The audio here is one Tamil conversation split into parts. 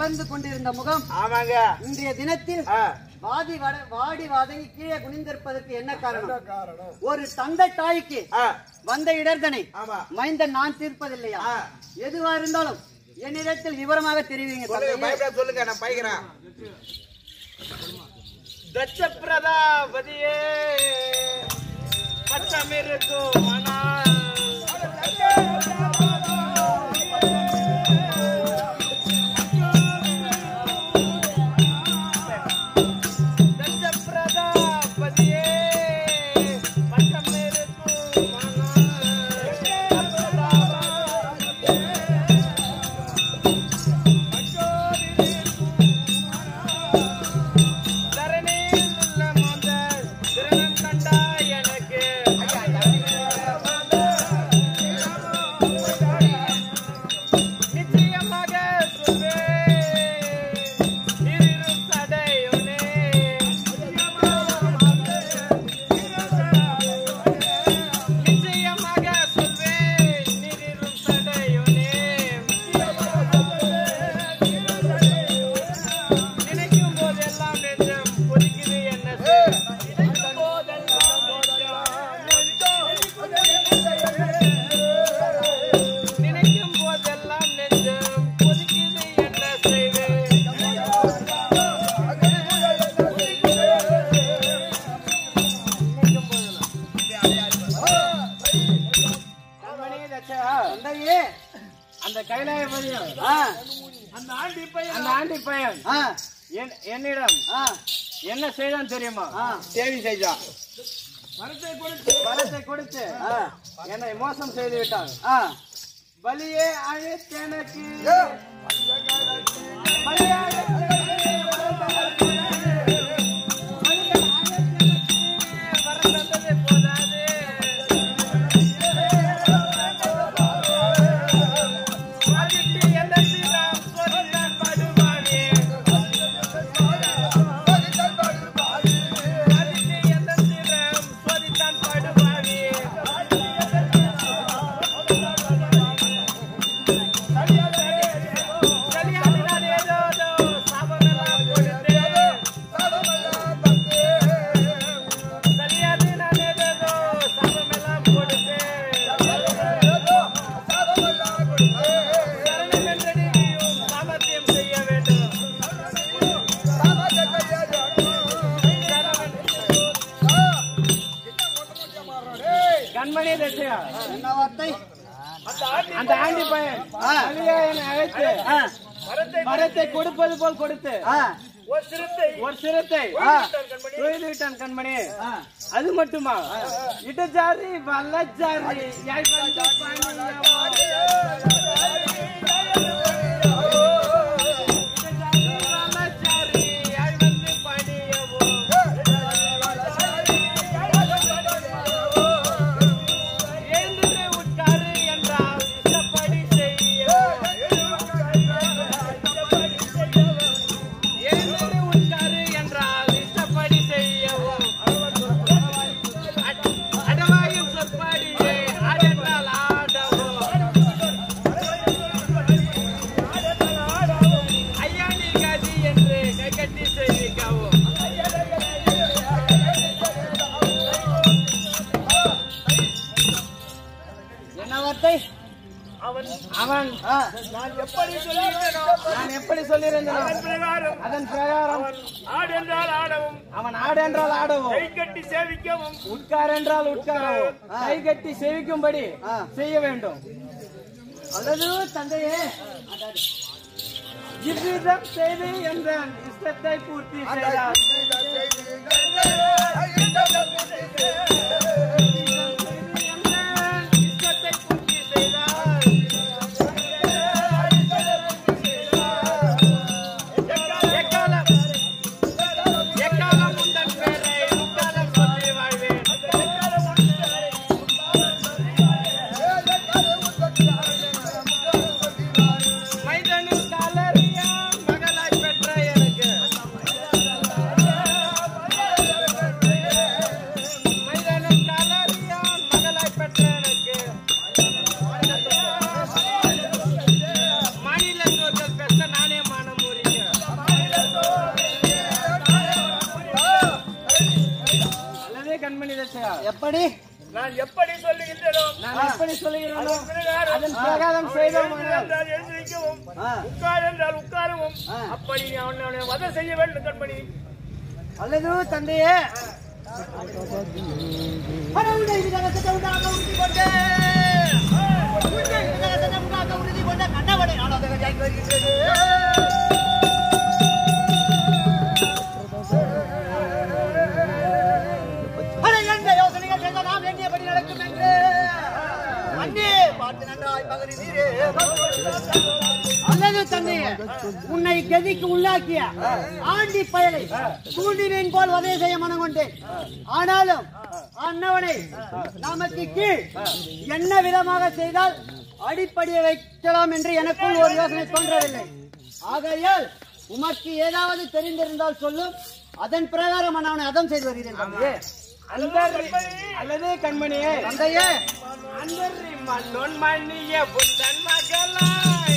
மலர்ந்து கொண்டிருந்த முகம் ஆமாங்க இன்றைய தினத்தில் ஆ, வாதி வட- வாடி வதங்கி கீழே குனிந்திருப்பதற்கு என்ன காரணம் ஒரு தந்தை தாய்க்கு ஆ, வந்த இடர்தனை ஆமா மைந்தன் நான் தீர்ப்பதில்லையா ஆ. எதுவா இருந்தாலும் என்னிடத்தில் விவரமாக தெரிவிங்க சொல்லுங்க தந்தையே. பயப்பட சொல்லுங்க நான் பைக்கிறேன் தட்ச பிரதாபதியே பச்சமிருக்கும் மனால் தட்ச பிரதாபதியே பச்சமிருக்கும் தரணியில் உள்ள மாந்தர் திறனம் கண்டாய் எனக்கு நிச்சயமாக சொல்வேன் இரு சடையுனே நிச்சயமாக சொல்வேன் நீரிரும் சடையுனே நினைக்கும் போதெல்லாம் நெஞ்சம் கொதிக்குது என்ன செய்ய? நினைக்கும் போதெல்லாம் நெஞ்சம் நினைக்கும் போதெல்லாம் நெஞ்சம் கொதிக்குது என்ன செய்வேன் தந்தையே அந்த கைலாயபதியம் ஆ, அந்த ஆண்டி பையன் அந்த ஆண்டி பையன் ஆ, என்- என்னிடம் ஆ, என்ன செய்தான் தெரியுமா ஆ. தேவி செய்தான் வரத்தை கொடுத்து ஆ, என்னை மோசம் செய்து விட்டான் ஆ. பலியே அழைத்தெனக்கு சாமர்த்தியம் செய்ய வேண்டும் கண்மணி தட்சையா என்ன வார்த்தை அந்த ஆண்டி பையன் ஆ. பலியா என்னை அழைத்து ஆ, மரத்தை கொடுப்பது போல் கொடுத்து ஆ, ஒரு சிரத்தை ஒரு சிரத்தை ஆ. தொய்து விட்டான் கண்மணி ஆ. அது மட்டுமா இடஜாரி வல்லஜாரி யாய் வந்து பாண்டியவோ. இடஜாரி வல்லஜாரி யாய் வந்து பாண்டியவோ. எழுந்திரு உட்காரு என்றால் இஷ்டப்படி செய்யவும். எழுந்திரு உட்காரு என்றால் இஷ்டப்படி செய்யவும். அட- அடவாயும் சொற்படியே ஆடென்றால் ஆடவும். ஐயா நீ கதி என்று கைகட்டி செய்விக்கவும். என்ன வார்த்தை அவன் ஆ, நான் எப்படி சொல்லியிருந்தேனோ நான் எப்படி சொல்லியிருந்தேனோ பிரகாரம் அதன் பிரகாரம் ஆடென்றால் ஆடவும் அவன் ஆடென்றால் ஆடவும் கை கட்டி சேவிக்கவும் உட்கார் என்றால் உட்காரவும் கை கட்டி சேவிக்கும்படி ஆ. செய்ய வேண்டும் அல்லது தந்தையே இவ்விதம் செய்து என்ற இஷ்டத்தை பூர்த்தி செய்தார் இஷ்டத்தை பூர்த்தி செய்தார் எக்காலம் எக்காலம் உந்தன் பேரை முக்காலம் சொல்லி வாழ்வேன் மைதனில் காலறியான் மகளாய் பெற்ற எனக்கு தசையா எப்படி நான் எப்படி சொல்லுகின்றனோ நான் எப்படி சொல்லுகிறேனோ அதன் பிரகாரம் அதன் பிரகாரம் செய்தோம் எழுந்து என்றால் எழுந்திருக்கவும் ஆ. உட்கார் என்றால் உட்காரவும் ஆ. அப்படி நீ அவனை அவனை வதம் செய்ய வேண்டும் கண்மணி அல்லது தந்தையே கடவுளை விதகத்தை உண்டாக உறுதி கொண்டு உன்னை விதகத்தை உண்டாக உறுதி கொண்ட கண்ணவனை ஆளாதவராய் வருகின்றது. அட, எந்த யோசனைகள் செய்தால் நாம் எண்ணியபடி நடக்கும் என்று அண்ணே பார்த்து நன்றாய் பகருதீரே. அல்லது தந்தையே உன்னை கதிக்கு உள்ளாக்கிய ஆண்டி பயலை தூண்டினேன் போல் உதவி செய்ய மனம் கொண்டேன் ஆனாலும் அன்னவனை நமக்கு கீழ் என்ன விதமாக செய்தால் அடிப்படையை வைக்கலாம் என்று எனக்குள் ஒரு யோசனை தோன்றவில்லை ஆகையால் உமக்கு ஏதாவது தெரிந்திருந்தால் சொல்லும் அதன் பிரகாரம் நான் அவனை அதம் செய்து வருகிறேன் தந்தையே. அந்த அல்லது கண்மணியே தந்தையே அந்த மண்ணொன் மண்ணிய புத்தன் மகளாய்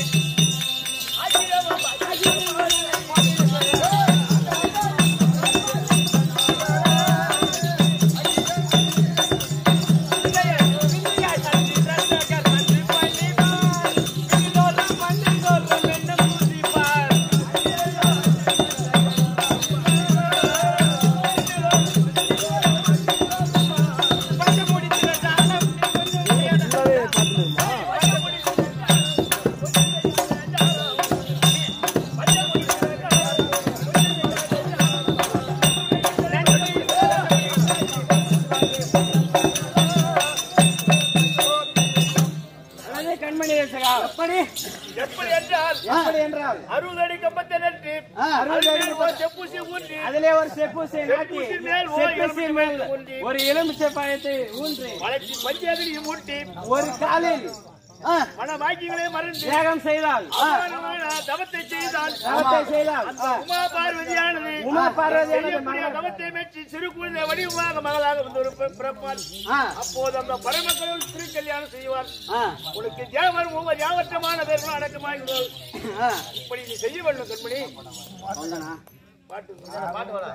அல்லது கண்மணி ரசகா எப்படி எப்படி என்றால் எப்படி என்றால் அறுபது அடி கம்பத்தை நட்டு ஆ, அறுபது அடி ஒரு செப்பூசி ஊன்றி அதிலே ஒரு செப்பூசை நாட்டி செப்பூசி மேல் ஓர் செப்பூசி மேல் எலுமிச்சை ஊன்றி, ஒரு எலுமிச்சை பழத்தை ஊன்றி வளர்ச்சி பஞ்சாயத்தில் ஊட்டி ஒரு காலில் ஆ, மன வாக்கியங்களை மறந்து தியாகம் செய்தால் அவமானமான தவத்தை செய்தால் தவத்தை செய்தால் அந்த உமா பார்வதியானது உமா பார்வதியானது செய்யக்கூடிய மகள். தவத்தை மெச்சி சிறு குழந்தை வடிவமாக மகளாக வந்து ஒரு பி- பிறப்பார் ஆ, அப்போது அந்த பரமக்கடவுள் திருக்கல்யாணம் செய்வார் ஆ, உனக்கு தேவர் ஒவ்வொரு யாவற்றமான பேர்களும் அடக்கமாய் விடுவார். ஆ. இப்படி நீ செய்ய வேண்டும் கண்மணி அவ்வளவுதானா? பாட்டு பாட்டு வரா.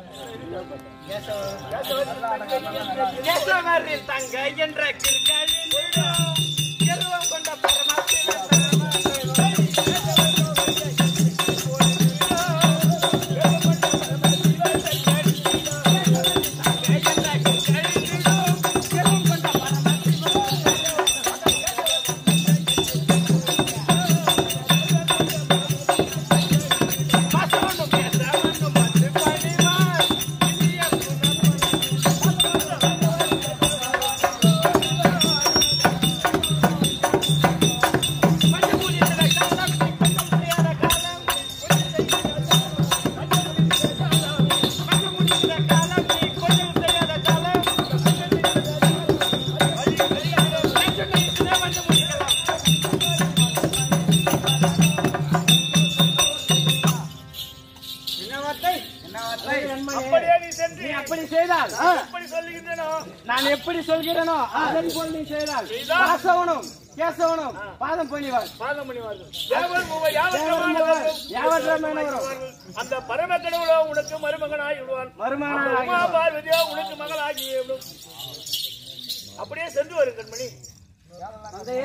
கேசவரில் தங்க என்ற கிற்காலில் கெருவம் கொண்ட என்ன வார்த்தை? அப்படியே நீ சென்று நீ அப்படி செய்தால் ஆ, எப்படி சொல்லுகின்றனோ நான் எப்படி சொல்கிறேனோ அதன் போல் நீ செய்தால் செய்தால் வாசவனும் கேசவனும் பாதம் பணிவார் பாதம் பண்ணிவார்கள் தேவர் ஒவ்வொரு யாவற்றமான பேர்களும் யாவற்றமானவரும் அந்த பரம கடவுளோ உனக்கு மருமகனாய் விடுவான் மருமகனாய் அந்த உமா பார்வதியோ உனக்கு மகளாகி விடும் அப்படியே சென்று வரும் கண்மணி தந்தையே,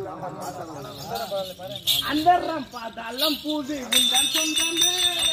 அந்தரம் பார்த்தாலும் பூது உந்தன் சொந்தமே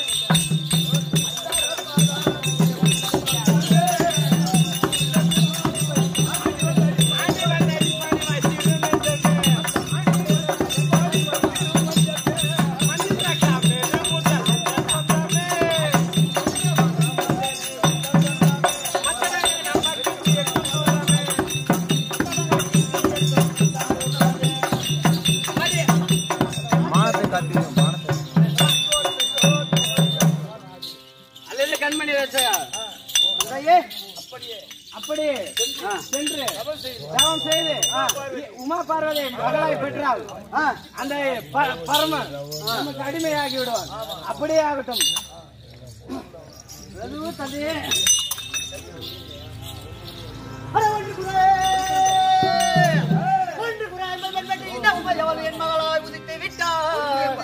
அல்லது கண்மணி ரச்சகா தந்தையே, அப்படி சென்று தவம் செய்து உமா பார்வதி மகளாய் பெற்றால் ஆ, அந்த ப- பரமன் நமக்கு அடிமையாகி விடுவான் அப்படியே ஆகட்டும் பிரபு தந்தையே. அட, ஒன்று குரே! ஒன்று குரே என்பது வெண்பட்டு இந்த உமை அவள் என் மகளாய் உதித்து விட்டார்.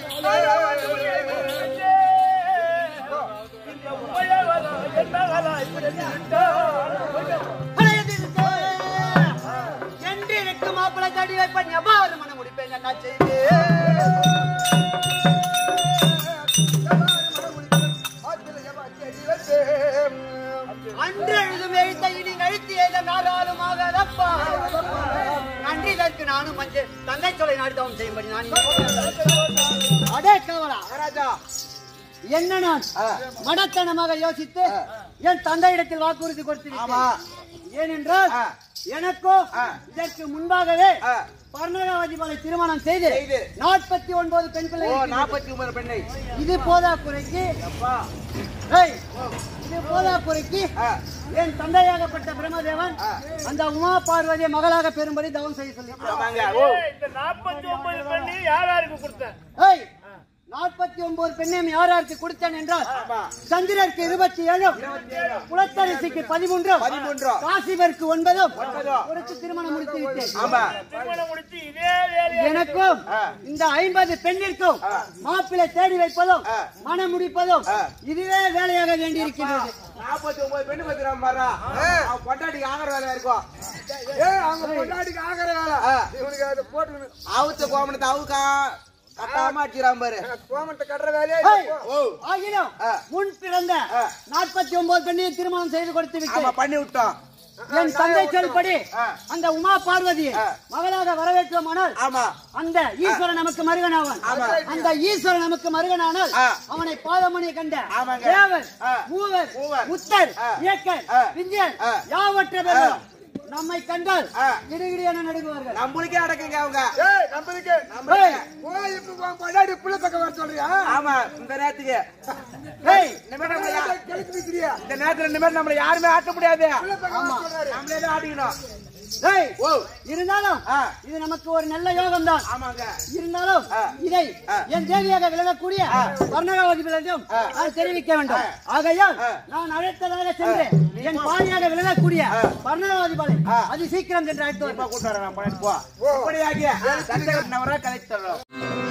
தேடி வைப்பேன் எவ்வாறு மனம் முடிப்பேன் என்ன செய்வேன் அன்று எழுதும் எழுத்தை இனி அழுத்தி எழுத நாடாளுமாக அதப்பா. நன்றி இதற்கு நானும் மஞ்சள் தங்கை சொல்லை நாடுதவம் செய்யும்படி நான் இங்கே- அடே கவலா மகாராஜா என்ன நான் மடத்தனமாக யோசித்து என் தந்தையிடத்தில் வாக்குறுதி கொடுத்து ஆமா ஏனென்றால் ஆ. எனக்கோ ஆ. இதற்கு முன்பாகவே ஆ. பர்ணகாவதிபாலை திருமணம் செய்து செய்து. நாற்பத்தி ஒன்பது பெண் ஓ பிள்ளைகள் நாற்பத்தி ஒன்பது பெண்ணை இது போதா குறைக்கு அப்பா ஏய், இது போதா குறைக்கு ஆ. என் தந்தையாகப்பட்ட பிரம்மதேவன் ஆ. அந்த உமா பார்வதியை மகளாக பெறும்படி தவம் செய்ய சொல்லி ஆமாங்க ஓ இந்த நாற்பத்தி ஒன்பது பண்ணி யார் யாருக்கு கொடுத்தேன் ஏய் நாற்பத்தி ஒன்பது பெண்ணையும் யார் யாருக்கு கொடுத்தேன் என்றால் ஆமா. சந்திரருக்கு இருபத்தி ஏழும் குலத்தரிசிக்கு பதிமூன்றும் பதிமூன்றும். காசிவருக்கு ஒன்பதும் ஒன்பதும். கொடுத்து திருமணம் முடித்து விட்டேன் ஆமா திருமணம் முடிச்சு இதே வேலையை எனக்கும் ஆ. இந்த ஐம்பது பெண்ணிற்கும் மாப்பிள்ளை தேடி வைப்பதும் ஆ. மனம் முடிப்பதும் ஆ. இதுவே வேலையாக வேண்டியிருக்கிறது நாற்பத்தி ஒன்பது பெண்ணு பத்திரம் பாரா அவன் பொண்டாட்டிக்கு ஆகிற வேலை இருக்கும் அவங்க பொண்டாட்டிக்கு ஆகிற வேலை ஆ. இவனுக்கு அதை போட்டு அவுத்த கோமணத்தை அவுக்கா கட்டாம அடிச்சிடாம பாரு கோமத்தை கட்டுற வேலையே ஏய், ஓ ஆகிலும் ஆ. முன் பிறந்த ஆ. நாற்பத்தி ஒன்பது பெண்ணையும் திருமணம் செய்து கொடுத்து ஆமா விட்டேன் பண்ணி விட்டோம் என் தந்தை சொல்படி ஆ. அந்த உமா பார்வதியை ஆ. மகளாக வரவேற்றோமானால் ஆமா அந்த ஈஸ்வரன் நமக்கு மருகனாவான் ஆமா. அந்த ஈஸ்வரன் நமக்கு மருகனானால் ஆ. அவனை பாதமணி கண்ட ஆமாங்க. தேவர் ஆ. மூவர் மூவர். முத்தர் ஆ. இயக்கர் ஆ. விஞ்ஞன் ஆ. யாவற்ற பேரும் நம்மை கண்டால் ஆ. கிடுகிடி என நடுங்குவார்கள் நம்மளுக்கே அடக்குங்க அவங்க ஏய் நம்பருக்கு ஏய், போய் இப்ப உன் பொண்டாட்டி புள்ள பக்கம் வர சொல்றியா ஆமா இந்த நேரத்துக்கு ஏய், இனிமேல் நம்மள யா- கிழக்கு நிக்கிறியா இந்த நேரத்துல இனிமேல் நம்மள யாருமே ஆட்ட முடியாது புள்ள பக்கம் வர சொல்றாரு நம்மளே தான் ஆடிக்கணும் ஏய், ஓ இருந்தாலும் ஆ. இது நமக்கு ஒரு நல்ல யோகம் தான் ஆமாங்க இருந்தாலும் ஆ. இதை ஆ. என் தேவியாக விலகக்கூடிய வர்ணகாவதிகளிடம் ஆ. நான் தெரிவிக்க வேண்டும் ஆகையால் ஆ. நான் அழைத்ததாக சென்று என் பாணியாக விலகக்கூடிய வர்ணகாவதிபாலை ஆ. அது சீக்கிரம் சென்று அழைத்து இப்ப வருவேன். கூட்டு வரேன் நான் பண்ணிட்டு போ அப்படியாகிய சட்டை கட்டினவரா கலைச்சு தர்றோம்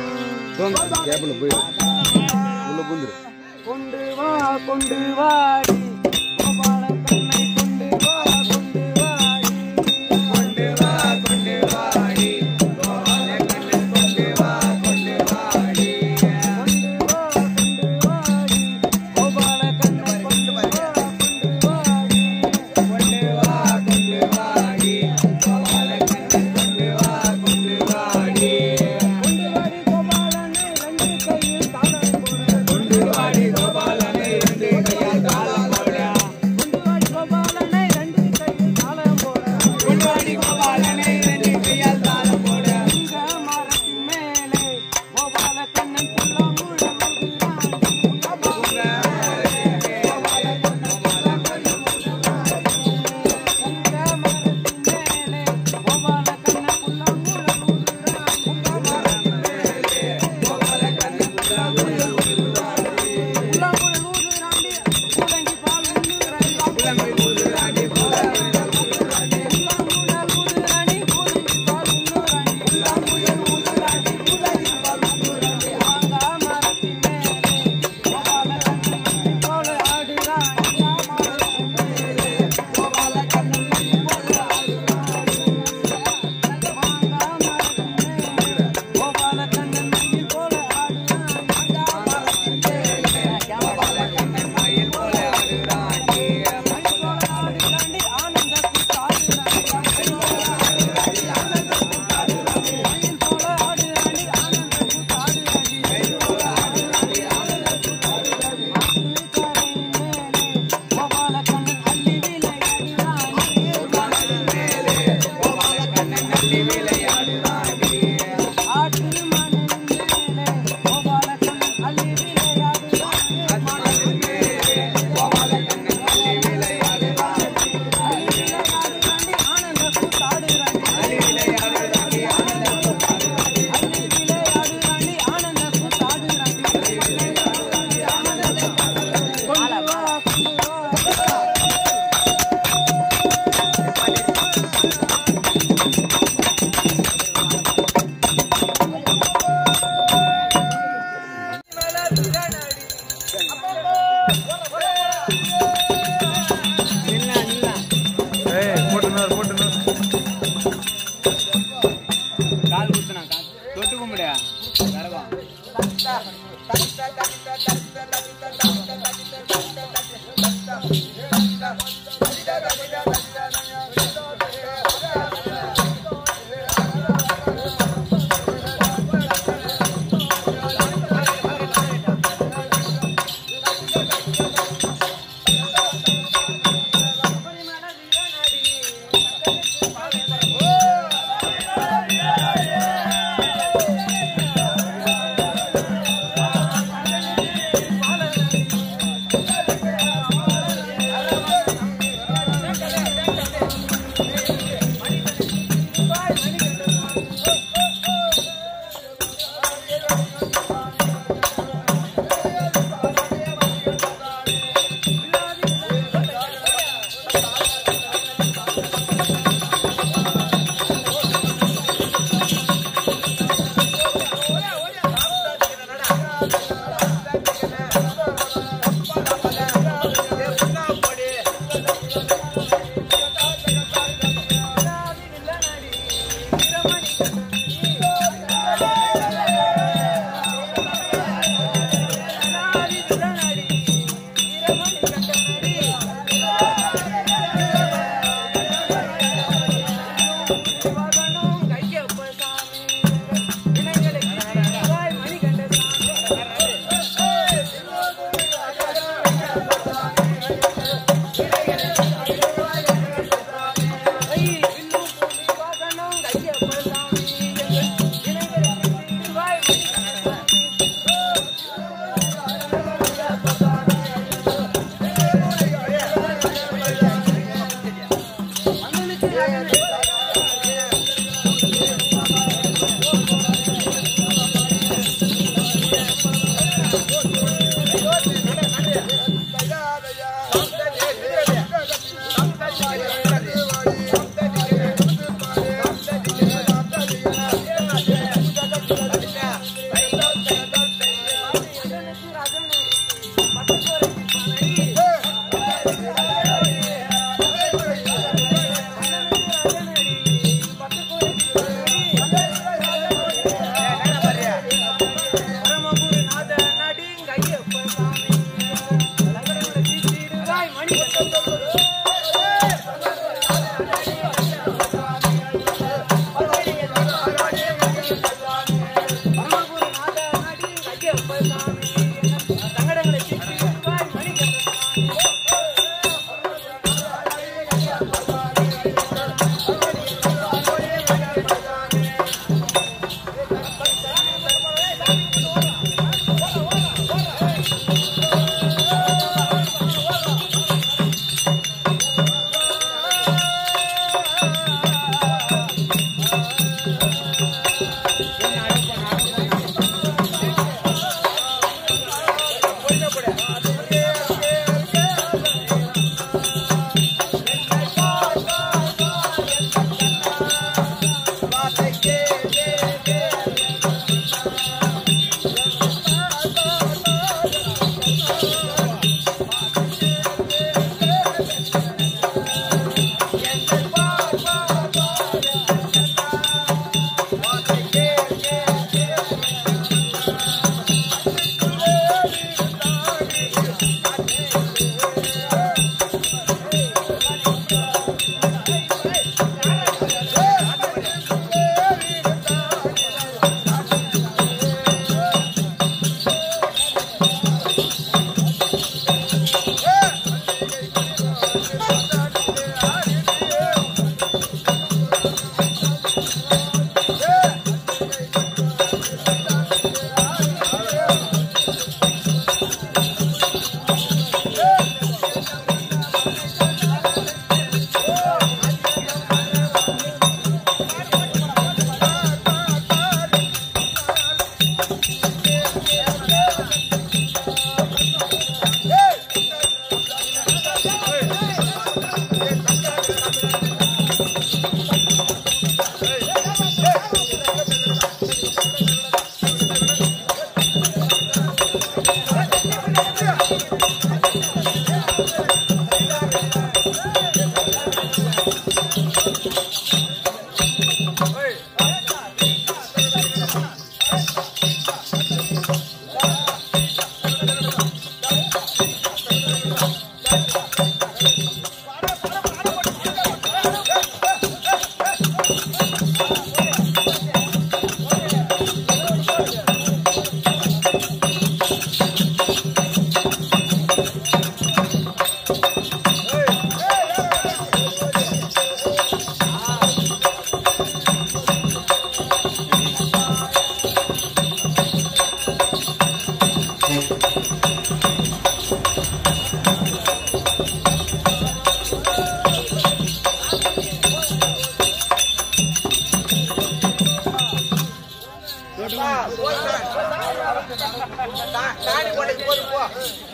கொண்டு வா கொண்டு வாடி கோபால கண்ணை கொண்டு வா கொண்டு வாடி கொண்டு வா கொண்டு வாடி கோபால கண்ணை கொண்டு வா கொண்டு வாடி கொண்டு வா கொண்டு வாடி கோபால கண்ணை கொண்டு வா கொண்டு வாடி கொண்டு வா கொண்டு வாடி கோபால கண்ணை கொண்டு வா கொண்டு வாடி கொண்டு வாடி கோபாலனை ரெண்டு கையில் தாளம் போட கொண்டு வாடி கோபாலனை ரெண்டு கையில் தாளம் போட கொண்டு வாடி கோபாலனை ரெண்டு கையில் தாளம் போட கொண்டு வாடி கோபாலனை ரெண்டு கையில் தாளம் போட இந்த மரத்தின் மேலே கோபால கண்ணன் புல்லாம் தாடி போட்டு போது போ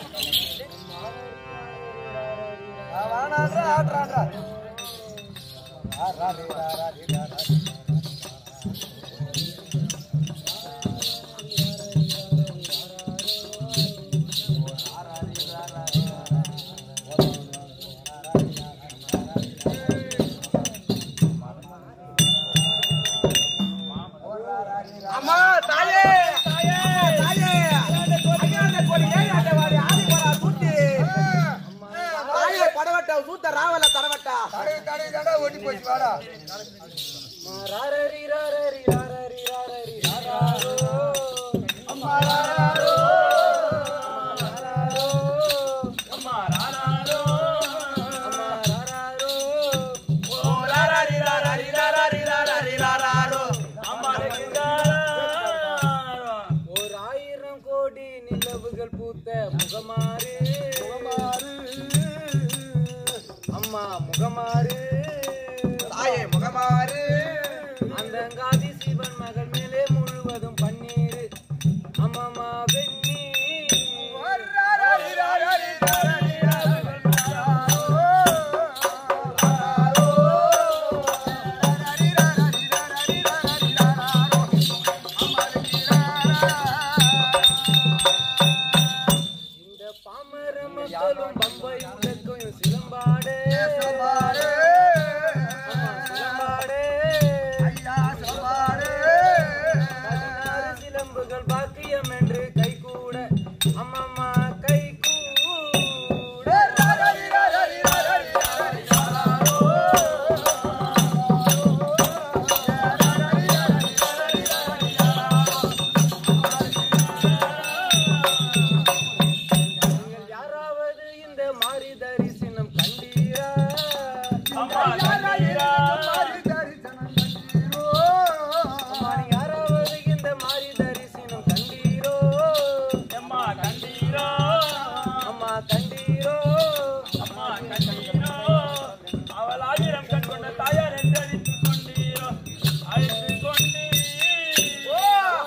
அம்மா தாயே தாயே தாயே அஞ்ஞான கோடி ஏழாண்ட வாடி ஆதி வரா தூட்டி சுத்த ராவல தரவட்டா தடவை தடவை தடவை ஓட்டி போச்சு வாடா ஓர் ஆயிரம் கோடி நிலவுகள் பூத்த முகமாறு அம்மா முகமாறு தாயே முகமாறு அந்த காதி சிவன் மகள் மேலே முழுவதும் பன்னீர் அம்மாமா வெந்நீர் இந்த பாமர மக்களும் பம்பை உலக்கையும் சிலம்பாடு சிலம்பாடு பதினாறு சிலம்புகள் பாக்கியம் என்று கைகூட அம்மம்மா கைகூட நீங்கள் யாராவது இந்த மாறி தரிசனம் கண்டீரா அம்மா, நீ யாராவது இந்த மாறி தரிசனம் கண்டீரோ அம்மா கண்டீரோ அவள் ஆயிரம் கண் கொண்ட தாயார் என்று அழைத்துக் கொண்டீரோ அழைத்துக் கொண்டீரோ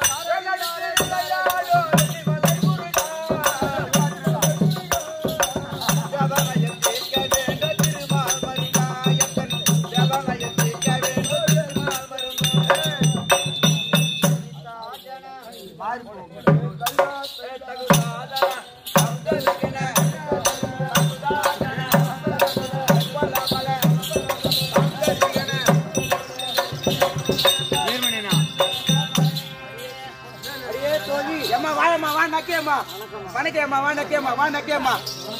அடியே தோழி ஏம்மா வாயம்மா வா நக்கியம்மா வணக்கம்மா வா நக்கியம்மா வா நக்கியம்மா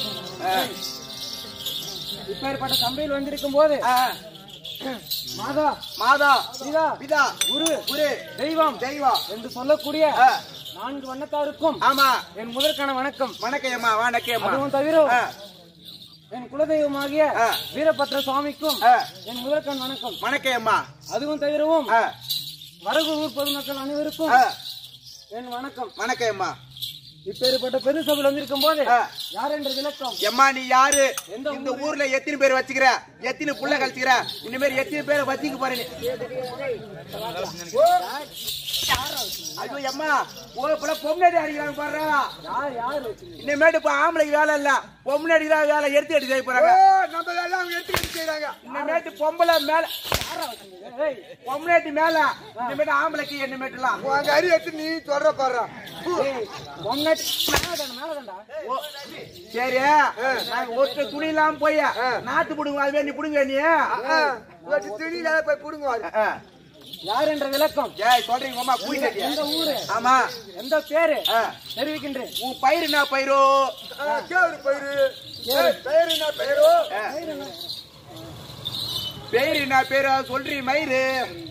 இப்பேற்பட்ட சபையில் வந்திருக்கும் போது மாதா மாதா பிதா பிதா குரு குரு தெய்வம் தெய்வம் என்று சொல்லக்கூடிய ஆ, நான்கு வண்ணத்தாருக்கும் ஆமா என் முதற்கான வணக்கம் வணக்கம்மா வா நக்கியம்மா அதுவும் தவிர ஆ, என் குலதெய்வமாகிய ஆ. வீரபத்ர சுவாமிக்கும் ஆ, என் முதற்கான வணக்கம் வணக்கம்மா அதுவும் தவிரவும் ஆ, வரகு ஊர் பொதுமக்கள் அனைவருக்கும் ஆ, என் வணக்கம் வணக்கம்மா இப்பேற்பட்ட பெரு சபையில் வந்திருக்கும் போது ஆ. யார் என்ற விளக்கம் எம்மா நீ யாரு எந்த இந்த ஊர்ல எத்தனை பேர் வச்சுக்கிற எத்தனை புள்ள கழிச்சுக்கிற இந்த மாதிரி எத்தனை பேரை வச்சுக்க போற நீ ஓ. ஐயோ எம்மா ஒரு புள்ள பொம்னாடி அடிக்கிறாங்க பாரு யார் யார் இனிமேட்டு இப்ப ஆம்பளைக்கு வேலை இல்ல பொம்னாடி தான் வேலை எடுத்து எடுத்து செய்ய போறாங்க நம்ம எல்லாம் எடுத்துக்கிட்டு செய்யறாங்க இனிமேட்டு பொம்பளை மேல ஏய், பொம்னாட்டி மேல இனிமேட்டு ஆம்பளைக்கு இனிமேட்டுலாம் உங்க அரி எடுத்து நீ சொல்ற பாரு ஏய், பொம்னாட்டி மேலதாண்டா, மேலதாண்டா. ஓ, சரி நாங்க ஒருத்த துணி இல்லாம போய் நாத்து புடுங்க அது நீ புடுங்க நீ துணியில போய் புடுங்க ஆ. யார் என்ற விளக்கம் ஏய் சொல்றீங்க அம்மா கூலி கட்டியா எந்த ஊரு ஆமா எந்த பேரு ஆ. தெரிவிக்கின்றேன் உன் பயிர் என்ன பயிரோ கேவரு பயிரு ஏய், பயிரு என்ன பயிரு பெயர் என்ன பேரு சொல்றீ மயிறு